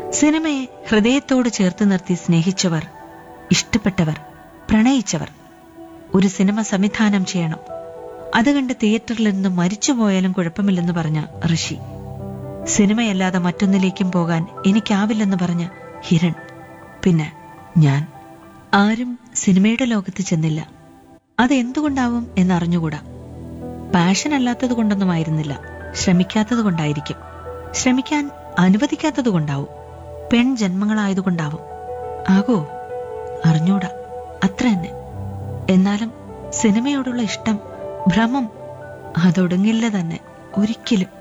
സിനിമയെ ഹൃദയത്തോട് ചേർത്ത് നിർത്തി സ്നേഹിച്ചവർ ഇഷ്ടപ്പെട്ടവർ പ്രണയിച്ചവർ ഒരു സിനിമ സംവിധാനം ചെയ്യണം അത് കണ്ട് തിയേറ്ററിൽ നിന്ന് മരിച്ചുപോയാലും കുഴപ്പമില്ലെന്ന് പറഞ്ഞ ഋഷി സിനിമയല്ലാതെ മറ്റൊന്നിലേക്കും പോകാൻ എനിക്കാവില്ലെന്ന് പറഞ്ഞ ഹിരൺ പിന്നെ ഞാൻ ആരും സിനിമയുടെ ലോകത്ത് ചെന്നില്ല അതെന്തുകൊണ്ടാവും എന്നറിഞ്ഞുകൂടാ പാഷൻ അല്ലാത്തത് കൊണ്ടൊന്നും ആയിരുന്നില്ല ശ്രമിക്കാത്തത് കൊണ്ടായിരിക്കും ശ്രമിക്കാൻ അനുവദിക്കാത്തത് കൊണ്ടാവും പെൺ ജന്മങ്ങളായതുകൊണ്ടാവും ആകോ അറിഞ്ഞൂടാ അത്ര തന്നെ എന്നാലും സിനിമയോടുള്ള ഇഷ്ടം ഭ്രമം അതൊടുങ്ങില്ല തന്നെ ഒരിക്കലും